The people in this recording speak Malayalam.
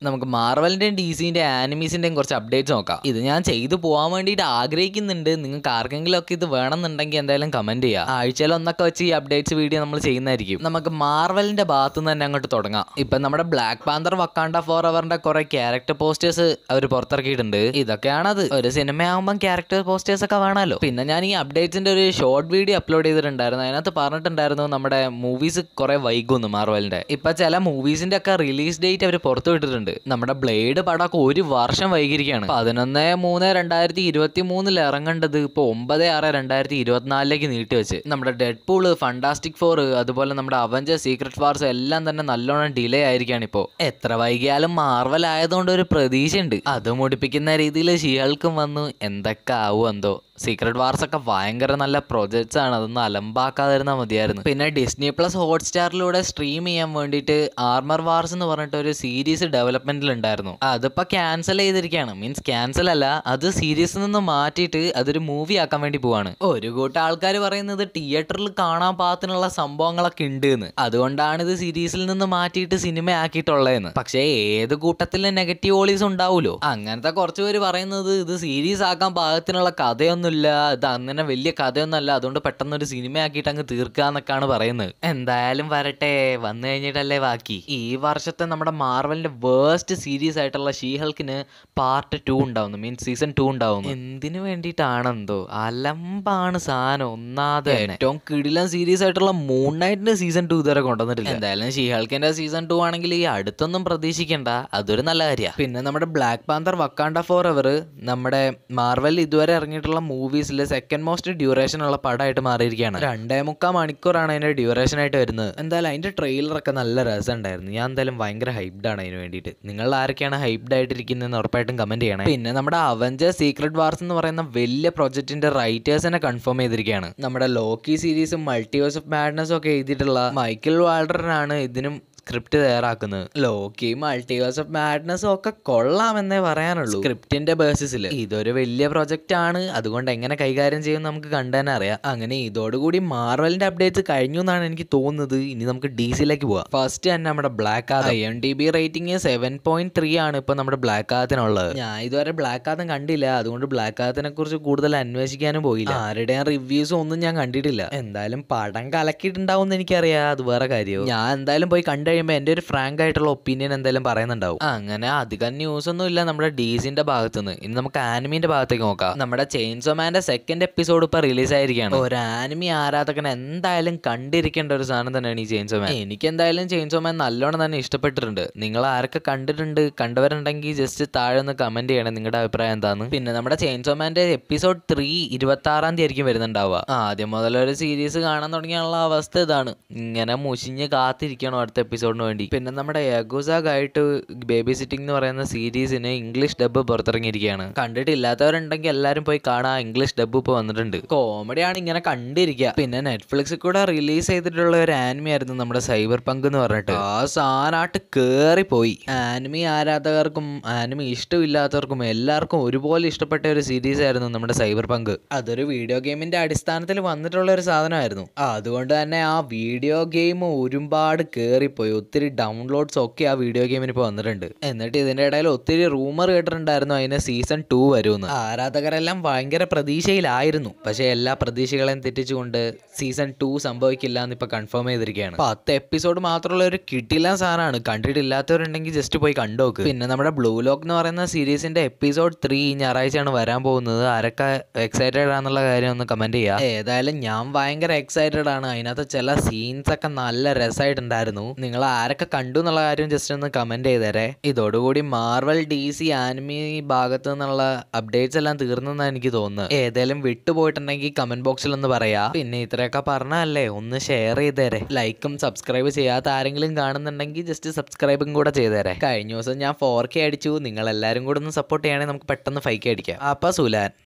നമുക്ക് മാർവലിന്റെയും ഡി സിന്റെയും ആനിമീസിന്റെയും കുറച്ച് അപ്ഡേറ്റ്സ് നോക്കാം ഇത് ഞാൻ ചെയ്തു പോകാൻ വേണ്ടിയിട്ട് ആഗ്രഹിക്കുന്നുണ്ട് നിങ്ങൾക്ക് ആർക്കെങ്കിലും ഒക്കെ ഇത് വേണമെന്നുണ്ടെങ്കിൽ എന്തായാലും കമന്റ് ചെയ്യാം ആഴ്ചയിൽ ഒന്നൊക്കെ വെച്ച് ഈ അപ്ഡേറ്റ്സ് വീഡിയോ നമ്മൾ ചെയ്യുന്നതായിരിക്കും നമുക്ക് മാർവലിന്റെ ഭാഗത്ത് നിന്ന് തന്നെ അങ്ങോട്ട് തുടങ്ങാം ഇപ്പൊ നമ്മുടെ ബ്ലാക്ക് പാന്തർ വക്കാണ്ട ഫോർ അവറിന്റെ കുറെ ക്യാരക്ടർ പോസ്റ്റേഴ്സ് അവർ പുറത്തിറക്കിയിട്ടുണ്ട് ഇതൊക്കെയാണത് ഒരു സിനിമയാകുമ്പോൾ ക്യാരക്ടർ പോസ്റ്റേഴ്സ് ഒക്കെ വേണമല്ലോ പിന്നെ ഞാൻ ഈ അപ്ഡേറ്റ്സിന്റെ ഒരു ഷോർട്ട് വീഡിയോ അപ്ലോഡ് ചെയ്തിട്ടുണ്ടായിരുന്നു അതിനകത്ത് പറഞ്ഞിട്ടുണ്ടായിരുന്നു നമ്മുടെ മൂവീസ് കുറെ വൈകുന്നു മാർവലിന്റെ ഇപ്പൊ ചില മൂവീസിന്റെ ഒക്കെ റിലീസ് ഡേറ്റ് അവർ പുറത്തു വിട്ടിട്ടുണ്ട് നമ്മുടെ ബ്ലേഡ് പടമൊക്കെ ഒരു വർഷം വൈകിരിക്കുകയാണ് പതിനൊന്ന് മൂന്ന് രണ്ടായിരത്തി ഇരുപത്തി മൂന്നിൽ ഇറങ്ങേണ്ടത് ഇപ്പൊ ഒമ്പത് ആറ് രണ്ടായിരത്തി ഇരുപത്തിനാലിലേക്ക് നീട്ടി വെച്ച് നമ്മുടെ ഡെഡ് പൂള് ഫണ്ടാസ്റ്റിക് ഫോർ അതുപോലെ നമ്മുടെ അവഞ്ചർ സീക്രട്ട് വാർസ് എല്ലാം തന്നെ നല്ലോണം ഡിലേ ആയിരിക്കാണ് ഇപ്പോ എത്ര വൈകിയാലും മാർവൽ ആയതുകൊണ്ട് ഒരു പ്രതീക്ഷയുണ്ട് അത് മുടിപ്പിക്കുന്ന രീതിയിൽ ഷീഹൾക്കും വന്നു എന്തൊക്കെ ആവും എന്തോ സീക്രട്ട് വാർസ് ഒക്കെ ഭയങ്കര നല്ല പ്രൊജക്ട്സ് ആണ് അതൊന്നും അലമ്പാക്കാതിരുന്നാൽ മതിയായിരുന്നു പിന്നെ ഡിസ്നി പ്ലസ് ഹോട്ട്സ്റ്റാറിലൂടെ സ്ട്രീം ചെയ്യാൻ വേണ്ടിയിട്ട് ആർമർ വാർസ് എന്ന് പറഞ്ഞിട്ട് ഒരു സീരീസ് ഡെവലപ്മെന്റിൽ ഉണ്ടായിരുന്നു അതിപ്പോ ക്യാൻസൽ ചെയ്തിരിക്കുകയാണ് മീൻസ് ക്യാൻസൽ അല്ല അത് സീരീസിൽ നിന്ന് മാറ്റിയിട്ട് അതൊരു മൂവി ആക്കാൻ വേണ്ടി പോവാണ് ഒരു കൂട്ടം ആൾക്കാർ പറയുന്നത് തിയേറ്ററിൽ കാണാൻ പാകത്തിനുള്ള സംഭവങ്ങളൊക്കെ ഉണ്ട് എന്ന് അതുകൊണ്ടാണ് ഇത് സീരീസിൽ നിന്ന് മാറ്റിയിട്ട് സിനിമ ആക്കിയിട്ടുള്ളതെന്ന് പക്ഷേ ഏത് കൂട്ടത്തിലും നെഗറ്റീവ് ഓളീസ് ഉണ്ടാവുമല്ലോ അങ്ങനത്തെ കുറച്ച് പേര് പറയുന്നത് ഇത് സീരീസ് ആക്കാൻ പാകത്തിനുള്ള കഥയൊന്നുമില്ല ഇത് അങ്ങനെ വലിയ കഥയൊന്നുമല്ല അതുകൊണ്ട് പെട്ടെന്ന് ഒരു സിനിമ ആക്കിയിട്ട് അങ്ങ് തീർക്കാന്നൊക്കെയാണ് പറയുന്നത് എന്തായാലും വരട്ടെ വന്നു കഴിഞ്ഞിട്ടല്ലേ ബാക്കി ഈ വർഷത്തെ നമ്മുടെ മാർവലിന്റെ വേർസ്റ്റ് സീരീസ് ആയിട്ടുള്ള ഷീഹൾക്കിന് പാർട്ട് ടു ഉണ്ടാവുന്നു മീൻസ് സീസൺ ടു ഉണ്ടാവുന്നു എന്തിനു വേണ്ടിയിട്ടാണെന്തോ അലമ്പാണ് സാധനം ഒന്നാതെ ഏറ്റവും കിടിലൻ സീരീസ് ആയിട്ടുള്ള മൂൺ നൈറ്റിന്റെ സീസൺ ടു ഇതുവരെ കൊണ്ടുവന്നിട്ടില്ല എന്തായാലും ഷീഹൾക്കിന്റെ സീസൺ ടു ആണെങ്കിൽ ഈ അടുത്തൊന്നും പ്രതീക്ഷിക്കണ്ട അതൊരു നല്ല കാര്യമാണ് പിന്നെ നമ്മുടെ Black Panther Wakanda Forever നമ്മുടെ മാർവൽ ഇതുവരെ ഇറങ്ങിയിട്ടുള്ള മൂവീസിൽ സെക്കൻഡ് മോസ്റ്റ് ഡ്യൂറേഷൻ ഉള്ള പടമായിട്ട് മാറിയിരിക്കുകയാണ് രണ്ടേ മുക്കാൽ മണിക്കൂറാണ് അതിന്റെ ഡ്യൂറേഷൻ ആയിട്ട് വരുന്നത് എന്തായാലും അതിന്റെ ട്രെയിലറൊക്കെ നല്ല രസമുണ്ടായിരുന്നു ഞാൻ എന്തായാലും ഭയങ്കര ഹൈപ്ഡ് ആണ് അതിന് വേണ്ടിയിട്ട് നിങ്ങൾ ആരൊക്കെയാണ് ഹൈപ്ഡ് ആയിട്ടിരിക്കുന്നതെന്ന് ഉറപ്പായിട്ടും കമന്റ് ചെയ്യണം പിന്നെ നമ്മുടെ അവഞ്ചർ സീക്രട്ട് വാർസ് എന്ന് പറയുന്ന വലിയ പ്രൊജക്ടിന്റെ റൈറ്റേഴ്സിനെ കൺഫേം ചെയ്തിരിക്കുകയാണ് നമ്മുടെ ലോക്കി സീരീസും മൾട്ടിവേഴ്സ് ഓഫ് മാഡ്നസും ഒക്കെ എഴുതിയിട്ടുള്ള മൈക്കിൾ വാൾഡറിനാണ് ഇതിനും സ്ക്രിപ്റ്റ് തയ്യാറാക്കുന്നത് ലോക്കി മൾട്ടിവേഴ്സ് ഓഫ് മാഡ്നസും ഒക്കെ കൊള്ളാമെന്നേ പറയാനുള്ളൂ സ്ക്രിപ്റ്റിന്റെ ബേസിസിൽ ഇതൊരു വലിയ പ്രൊജക്റ്റ് ആണ് അതുകൊണ്ട് എങ്ങനെ കൈകാര്യം ചെയ്യും നമുക്ക് കണ്ടു തന്നെ അറിയാം അങ്ങനെ ഇതോടുകൂടി മാർവലിന്റെ അപ്ഡേറ്റ്സ് കഴിഞ്ഞു എന്നാണ് എനിക്ക് തോന്നുന്നത് ഇനി നമുക്ക് ഡി സിയിലേക്ക് പോവാം ഫസ്റ്റ് തന്നെ നമ്മുടെ Black Adam I M D B rating seven point three ആണ് ഇപ്പൊ നമ്മുടെ ബ്ലാക്ക് ആദത്തിനുള്ളത് ഞാൻ ഇതുവരെ ബ്ലാക്ക് ആദം കണ്ടില്ല അതുകൊണ്ട് ബ്ലാക്ക് ആദത്തിനെ കുറിച്ച് കൂടുതൽ അന്വേഷിക്കാനും പോയില്ല ആരുടെയും റിവ്യൂസും ഒന്നും ഞാൻ കണ്ടിട്ടില്ല എന്തായാലും പടം കലക്കിയിട്ടുണ്ടാവും എന്ന് എനിക്കറിയാം അത് വേറെ കാര്യവും ഞാൻ എന്തായാലും പോയി കണ്ടു കഴിയുമ്പോൾ എൻ്റെ ഒരു ഫ്രാങ്ക് ആയിട്ടുള്ള ഒപ്പീനിയൻ എന്തായാലും പറയുന്നുണ്ടാവും അങ്ങനെ അധികം ന്യൂസ് ഒന്നും ഇല്ല നമ്മുടെ ഡീസിന്റെ ഭാഗത്ത് നിന്ന് ഇനി നമുക്ക് ആനിമിന്റെ ഭാഗത്തേക്ക് നോക്കാം നമ്മുടെ ചെയിൻസോ മാന്റെ സെക്കൻഡ് എപ്പിസോഡ് ഇപ്പൊ റിലീസ് ആയിരിക്കുകയാണ് ഒരു ആനിമി ആരാധകൻ എന്തായാലും കണ്ടിരിക്കേണ്ട ഒരു സാധനം തന്നെയാണ് ഈ ചെയിൻസോ മാൻ എനിക്ക് എന്തായാലും ചെയിൻസോ മാൻ നല്ലോണം തന്നെ ഇഷ്ടപ്പെട്ടിട്ടുണ്ട് നിങ്ങൾ ആരൊക്കെ കണ്ടിട്ടുണ്ട് കണ്ടവരുണ്ടെങ്കിൽ ജസ്റ്റ് താഴെ ഒന്ന് കമന്റ് ചെയ്യണം നിങ്ങളുടെ അഭിപ്രായം എന്താന്ന് പിന്നെ നമ്മുടെ ചെയിൻസോ മാന്റെ എപ്പിസോഡ് ത്രീ ഇരുപത്തി ആറാം തീയതി ആയിരിക്കും വരുന്നുണ്ടാവുക ആദ്യം മുതൽ ഒരു സീരീസ് കാണാൻ തുടങ്ങിയുള്ള അവസ്ഥ ഇതാണ് ഇങ്ങനെ മുഷിഞ്ഞ് കാത്തിരിക്കണം അടുത്ത എപ്പിസോഡിന് വേണ്ടി പിന്നെ നമ്മുടെ യഗുസാഗായിട്ട് ബേബി സിറ്റിംഗ് എന്ന് പറയുന്ന സീരീസിന് ഇംഗ്ലീഷ് ഡബ്ബ് പുറത്തിറങ്ങിയിരിക്കുകയാണ് കണ്ടിട്ടില്ലാത്തവരുണ്ടെങ്കിൽ എല്ലാവരും പോയി കാണാം ഇംഗ്ലീഷ് ഡബ്ബ് ഇപ്പോൾ വന്നിട്ടുണ്ട് കോമഡിയാണ് ഇങ്ങനെ കണ്ടിരിക്കുക പിന്നെ നെറ്റ്ഫ്ലിക്സിൽ കൂടെ റിലീസ് ചെയ്തിട്ടുള്ള ഒരു ആനിമി ആയിരുന്നു നമ്മുടെ സൈബർ പങ്ക് എന്ന് പറഞ്ഞിട്ട് ആ സാധനമായിട്ട് കേറി പോയി ആനിമി ആരാധകർക്കും ആനിമി ഇഷ്ടമില്ലാത്തവർക്കും എല്ലാവർക്കും ഒരുപോലെ ഇഷ്ടപ്പെട്ട ഒരു സീരീസ് ആയിരുന്നു നമ്മുടെ സൈബർ പങ്ക് അതൊരു വീഡിയോ ഗെയിമിന്റെ അടിസ്ഥാനത്തിൽ വന്നിട്ടുള്ള ഒരു സാധനമായിരുന്നു അതുകൊണ്ട് തന്നെ ആ വീഡിയോ ഗെയിം ഒരുപാട് കേറിപ്പോയി ഒത്തിരി ഡൗൺലോഡ്സ് ഒക്കെ ആ വീഡിയോ ഗെയിമിന് ഇപ്പോൾ വന്നിട്ടുണ്ട് എന്നിട്ട് ഇതിന്റെ ഇടയിൽ ഒത്തിരി റൂമർ കേട്ടിട്ടുണ്ടായിരുന്നു അതിന് സീസൺ ടു വരുമെന്ന് ആരാധകരെല്ലാം ഭയങ്കര പ്രതീക്ഷയിലായിരുന്നു പക്ഷേ എല്ലാ പ്രതീക്ഷകളെയും തെറ്റിച്ചുകൊണ്ട് സീസൺ ടു സംഭവിക്കില്ല എന്ന് ഇപ്പൊ കൺഫേം ചെയ്തിരിക്കുകയാണ് പത്ത് എപ്പിസോഡ് മാത്രമുള്ള ഒരു കിട്ടില്ല സാധനമാണ് കണ്ടിട്ടില്ലാത്തവരുണ്ടെങ്കിൽ ജസ്റ്റ് പോയി കണ്ടോക്ക് പിന്നെ നമ്മുടെ ബ്ലൂ ലോക്ക് എന്ന് പറയുന്ന സീരീസിന്റെ എപ്പിസോഡ് ത്രീ ഞായറാഴ്ചയാണ് വരാൻ പോകുന്നത് ആരൊക്കെ എക്സൈറ്റഡ് ആണെന്നുള്ള കാര്യം ഒന്ന് കമന്റ് ചെയ്യുക ഏതായാലും ഞാൻ ഭയങ്കര എക്സൈറ്റഡ് ആണ് അതിനകത്ത് ചില സീൻസ് ഒക്കെ നല്ല രസമായിട്ടുണ്ടായിരുന്നു നിങ്ങൾ ആരൊക്കെ കണ്ടു എന്നുള്ള കാര്യം ജസ്റ്റ് ഒന്ന് കമന്റ് ചെയ്തേരെ ഇതോടുകൂടി മാർവൽ ഡി സി ആനിമി ഭാഗത്തു നിന്നുള്ള അപ്ഡേറ്റ്സ് എല്ലാം തീർന്നെന്നാണ് എനിക്ക് തോന്നുന്നത് ഏതായാലും വിട്ടുപോയിട്ടുണ്ടെങ്കിൽ കമന്റ് ബോക്സിൽ ഒന്ന് പറയാ പിന്നെ ഇത്രയൊക്കെ പറഞ്ഞല്ലേ ഒന്ന് ഷെയർ ചെയ്തേരെ ലൈക്കും സബ്സ്ക്രൈബ് ചെയ്യാത്ത ആരെങ്കിലും കാണുന്നുണ്ടെങ്കിൽ ജസ്റ്റ് സബ്സ്ക്രൈബും കൂടെ ചെയ്തേരെ കഴിഞ്ഞ ദിവസം ഞാൻ ഫോർ കെ അടിച്ചു നിങ്ങൾ എല്ലാവരും കൂടെ ഒന്ന് സപ്പോർട്ട് ചെയ്യണമെങ്കിൽ നമുക്ക് പെട്ടെന്ന് ഫൈവ് കെ അടിക്കാം അപ്പൊ സുലാൻ